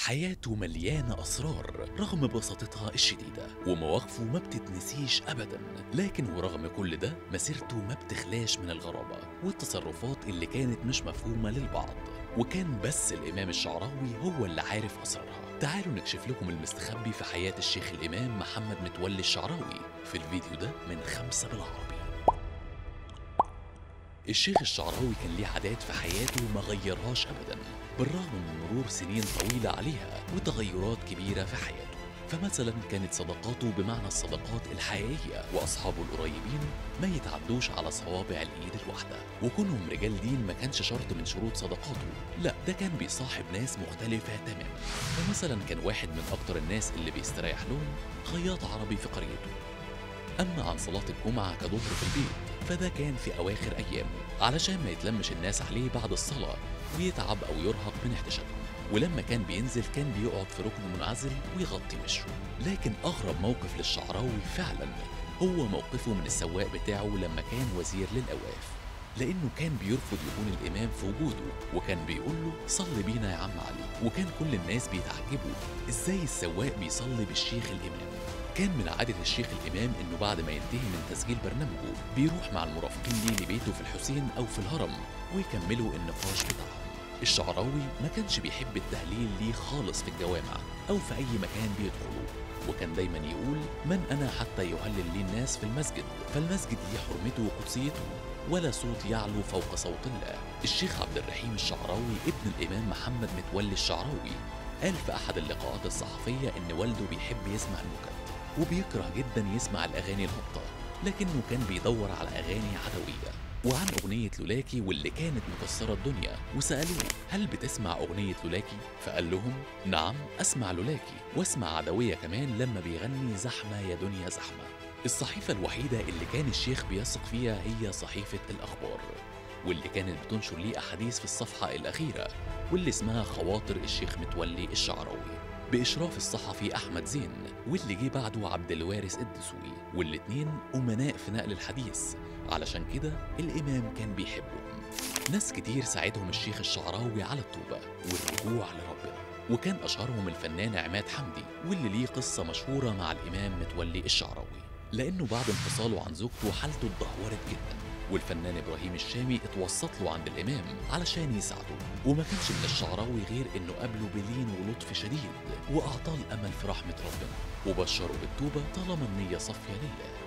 حياته مليانة أسرار رغم بساطتها الشديدة ومواقفه ما بتتنسيش أبدا لكن ورغم كل ده مسيرته ما بتخلاش من الغرابة والتصرفات اللي كانت مش مفهومة للبعض وكان بس الإمام الشعراوي هو اللي عارف أسرارها تعالوا نكشف لكم المستخبي في حياة الشيخ الإمام محمد متولي الشعراوي في الفيديو ده من خمسة بالعربي الشيخ الشعراوي كان ليه عادات في حياته ما غيرهاش ابدا بالرغم من مرور سنين طويله عليها وتغيرات كبيره في حياته فمثلا كانت صداقاته بمعنى الصداقات الحقيقيه واصحابه القريبين ما يتعدوش على صوابع الايد الواحده وكونهم رجال دين ما كانش شرط من شروط صداقاته لا ده كان بيصاحب ناس مختلفه تماما فمثلا كان واحد من اكتر الناس اللي بيستريح لهم خياط عربي في قريته أما عن صلاة الجمعة كظهر في البيت فده كان في أواخر أيامه علشان ما يتلمش الناس عليه بعد الصلاة ويتعب أو يرهق من احتشامهم ولما كان بينزل كان بيقعد في ركن منعزل ويغطي وشه لكن أغرب موقف للشعراوي فعلا هو موقفه من السواق بتاعه لما كان وزير للأواف لأنه كان بيرفض يكون الإمام في وجوده وكان بيقول له صلي بينا يا عم علي وكان كل الناس بيتعجبوا إزاي السواق بيصلي بالشيخ الإمام كان من عادة الشيخ الإمام إنه بعد ما ينتهي من تسجيل برنامجه بيروح مع المرافقين ليه لبيته في الحسين أو في الهرم ويكملوا النقاش بتاعهم الشعراوي ما كانش بيحب التهليل ليه خالص في الجوامع أو في أي مكان بيدخله وكان دايما يقول من أنا حتى يهلل لي الناس في المسجد فالمسجد ليه حرمته وقدسيته ولا صوت يعلو فوق صوت الله الشيخ عبد الرحيم الشعراوي ابن الإمام محمد متولي الشعراوي قال في أحد اللقاءات الصحفية إن والده بيحب يسمع النكت وبيكره جدا يسمع الأغاني الهابطة لكنه كان بيدور على أغاني عدوية وعن أغنية لولاكي واللي كانت مكسرة الدنيا وسألوه هل بتسمع أغنية لولاكي؟ فقال لهم نعم أسمع لولاكي واسمع عدوية كمان لما بيغني زحمة يا دنيا زحمة الصحيفة الوحيدة اللي كان الشيخ بيثق فيها هي صحيفة الأخبار واللي كانت بتنشر ليه أحاديث في الصفحة الأخيرة واللي اسمها خواطر الشيخ متولي الشعراوي بإشراف الصحفي أحمد زين واللي جه بعده عبد الوارث الدسوقي والاتنين أمناء في نقل الحديث علشان كده الإمام كان بيحبهم ناس كتير ساعدهم الشيخ الشعراوي على التوبة والرجوع لربنا وكان أشهرهم الفنان عماد حمدي واللي ليه قصة مشهورة مع الإمام متولي الشعراوي لأنه بعد انفصاله عن زوجته حالته اتدهورت جدا والفنان ابراهيم الشامي اتوسط له عند الامام علشان يساعده وما كانش من الشعراوي غير انه قابله بلين ولطف شديد واعطاه الامل في رحمه ربنا وبشره بالتوبه طالما النيه صافيه لله